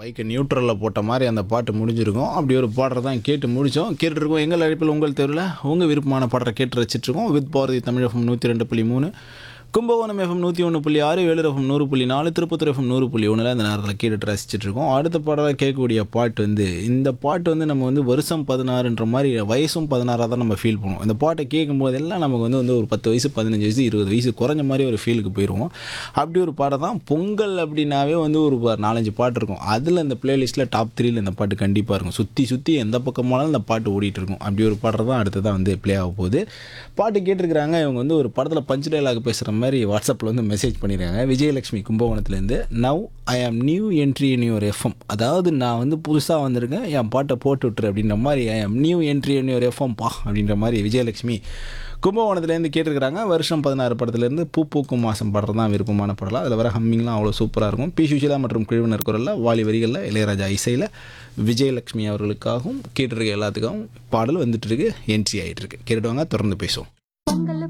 மைக்கை நியூட்ரலில் போட்ட மாதிரி அந்த பாட்டு முடிஞ்சிருக்கும் அப்படி ஒரு பாடலை தான் கேட்டு முடித்தோம் கேட்டுருக்கோம் எங்கள் அழைப்பில் உங்கள் தெருவில் உங்கள் விருப்பமான பாடலை கேட்டு ரசிச்சிட்ருக்கோம் வித் பாரதி தமிழ் எஃப்எம் நூற்றி ரெண்டு புள்ளி மூணு கும்பகோணம் எஃப்எம் நூற்றி ஒன்று புள்ளி ஆறு வேலூர் எஃப்எம் நூறு புள்ளி நாலு திருப்பத்தூர் எஃப்எம் நூறு புள்ளி ஒன்றில் இந்த நேரத்தில் கேட்டுட்டு ரசிச்சிட்டு இருக்கோம் அடுத்த பாடலாக கேட்கக்கூடிய பாட்டு வந்து இந்த பாட்டு வந்து நம்ம வந்து வருஷம் பதினாறுன்ற மாதிரி வயசும் பதினாறாக தான் நம்ம ஃபீல் பண்ணுவோம் இந்த பாட்டை கேட்கும் போதெல்லாம் நமக்கு வந்து வந்து ஒரு பத்து வயசு பதினஞ்சு வயசு இருபது வயசு குறைஞ்ச மாதிரி ஒரு ஃபீலுக்கு போயிடுவோம் அப்படி ஒரு பாடம் தான் பொங்கல் அப்படின்னாவே வந்து ஒரு ப- நாலஞ்சு பாட்டு இருக்கும் அதில் இந்த பிளேலிஸ்ட்டில் டாப் த்ரீல இந்த பாட்டு கண்டிப்பாக இருக்கும் சுற்றி சுற்றி எந்த பக்கமானாலும் இந்த பாட்டு ஓடிட்டு இருக்கும் அப்படி ஒரு பாட்டு தான் அடுத்ததாக வந்து ப்ளே ஆக போகுது பாட்டு கேட்டிருக்கிறாங்க இவங்க வந்து ஒரு படத்தில் பஞ்ச் டைலாக் பேசுகிற மாதிரி வாட்ஸ்அப்பில் வந்து மெசேஜ் பண்ணியிருக்காங்க Vijayalakshmi கும்பகோணத்துலேருந்து now I am new entry in your F M அதாவது நான் வந்து புதுசாக வந்திருக்கேன் என் பாட்டை போட்டு விட்டுரு அப்படின்ற மாதிரி I am new entry in your F M பா அப்படின்ற மாதிரி விஜயலட்சுமி கும்பகோணத்துலேருந்து கேட்டிருக்கிறாங்க வருஷம் பதினாறு படத்துலேருந்து பூ பூக்கும் மாதம் படம் தான் விருப்பமான படலாம் அதில் வர ஹம்மிங்லாம் அவ்வளோ சூப்பராக இருக்கும் பி சுஷிலா மற்றும் குழுவினர் குரலில் வாலி வரிகளில் இளையராஜா இசையில் விஜயலட்சுமி அவர்களுக்காகவும் கேட்டிருக்க எல்லாத்துக்காகவும் பாடல் வந்துட்டு இருக்கு என்ட்ரி ஆகிட்டு இருக்கு கேட்டுட்டு வாங்க தொடர்ந்து பேசுவோம் பொங்கல்